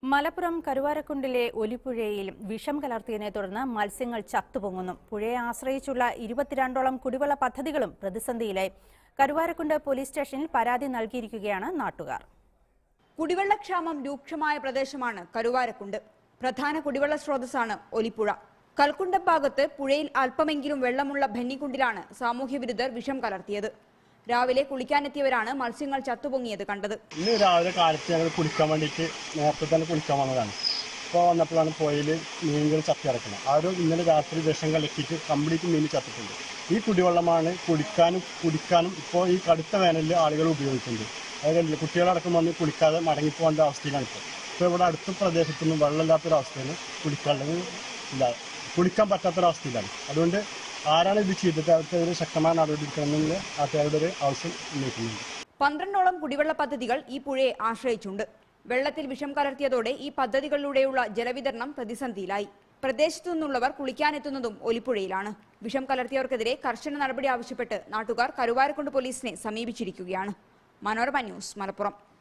മലപ്പുറം കരുവാരക്കുണ്ടിലെ ഒലിപ്പുഴയിൽ വിഷം കലർത്തിയതിനെ തുടർന്ന് മത്സ്യങ്ങൾ ചത്തുപൊങ്ങുന്നു പുഴയെ ആശ്രയിച്ചുള്ള ഇരുപത്തിരണ്ടോളം കുടിവെള്ള പദ്ധതികളും പ്രതിസന്ധിയിലായി കരുവാരക്കുണ്ട് പോലീസ് സ്റ്റേഷനിൽ പരാതി നൽകിയിരിക്കുകയാണ് നാട്ടുകാർ കുടിവെള്ളക്ഷാമം രൂക്ഷമായ പ്രദേശമാണ് കരുവാരക്കുണ്ട് പ്രധാന കുടിവെള്ള സ്രോതസ്സാണ് ഒലിപ്പുഴ കൽക്കുണ്ടം ഭാഗത്ത് പുഴയിൽ അല്പമെങ്കിലും വെള്ളമുള്ള ഭന്നിക്കുണ്ടിലാണ് സാമൂഹ്യ വിരുദ്ധർ വിഷം കലർത്തിയത് രാവിലെ കുളിക്കാനെത്തിയവരാണ് മത്സ്യങ്ങൾ ചത്തുപൊങ്ങിയത് കണ്ടത് ഇന്ന് രാവിലെ കാലത്ത് ഞങ്ങൾ കുളിക്കാൻ വേണ്ടിയിട്ട് നേരത്തെ തന്നെ കുളിക്കാൻ വന്നതാണ് ഇപ്പോൾ വന്നപ്പോഴാണ് പുഴയിൽ മീനുകൾ ചത്തി കിടക്കുന്നത് ആരും ഇന്നലെ രാത്രി വിഷം കലക്കിയിട്ട് കംപ്ലീറ്റ് മീൻ ചത്തിട്ടുണ്ട് ഈ കുടിവെള്ളമാണ് കുടിക്കാനും കുടിക്കാനും ഇപ്പോൾ ഈ കടുത്ത വേനലിൽ ആളുകൾ ഉപയോഗിക്കുന്നത് അതായത് കുട്ടികളടക്കം വന്ന് കുളിക്കാതെ മടങ്ങിപ്പോകേണ്ട അവസ്ഥയിലാണ് ഇപ്പോൾ ഇപ്പോൾ ഇവിടെ അടുത്ത പ്രദേശത്തൊന്നും വെള്ളമില്ലാത്തൊരവസ്ഥയിൽ കുളിക്കാനുള്ളത് ഇല്ല കുളിക്കാൻ പറ്റാത്തൊരവസ്ഥയിലാണ് അതുകൊണ്ട് ആരാണ് ഇത് ചെയ്തിട്ട് അവർക്കെതിരെ ശക്തമായ നടപടി എടുക്കണമെന്നുള്ള നാട്ടുകാരുടെ ഒരു ആവശ്യം ഉന്നയിക്കുന്നുണ്ട് പന്ത്രണ്ടോളം കുടിവെള്ള പദ്ധതികൾ ഈ പുഴയെ ആശ്രയിച്ചുണ്ട് വെള്ളത്തിൽ വിഷം കലർത്തിയതോടെ ഈ പദ്ധതികളിലൂടെയുള്ള ജലവിതരണം പ്രതിസന്ധിയിലായി പ്രദേശത്തു നിന്നുള്ളവർ കുളിക്കാനെത്തുന്നതും ഒലിപ്പുഴയിലാണ് വിഷം കലർത്തിയവർക്കെതിരെ കർശന നടപടി ആവശ്യപ്പെട്ട് നാട്ടുകാർ കരുവാരക്കുണ്ട് പോലീസിനെ സമീപിച്ചിരിക്കുകയാണ് മനോരമ ന്യൂസ് മലപ്പുറം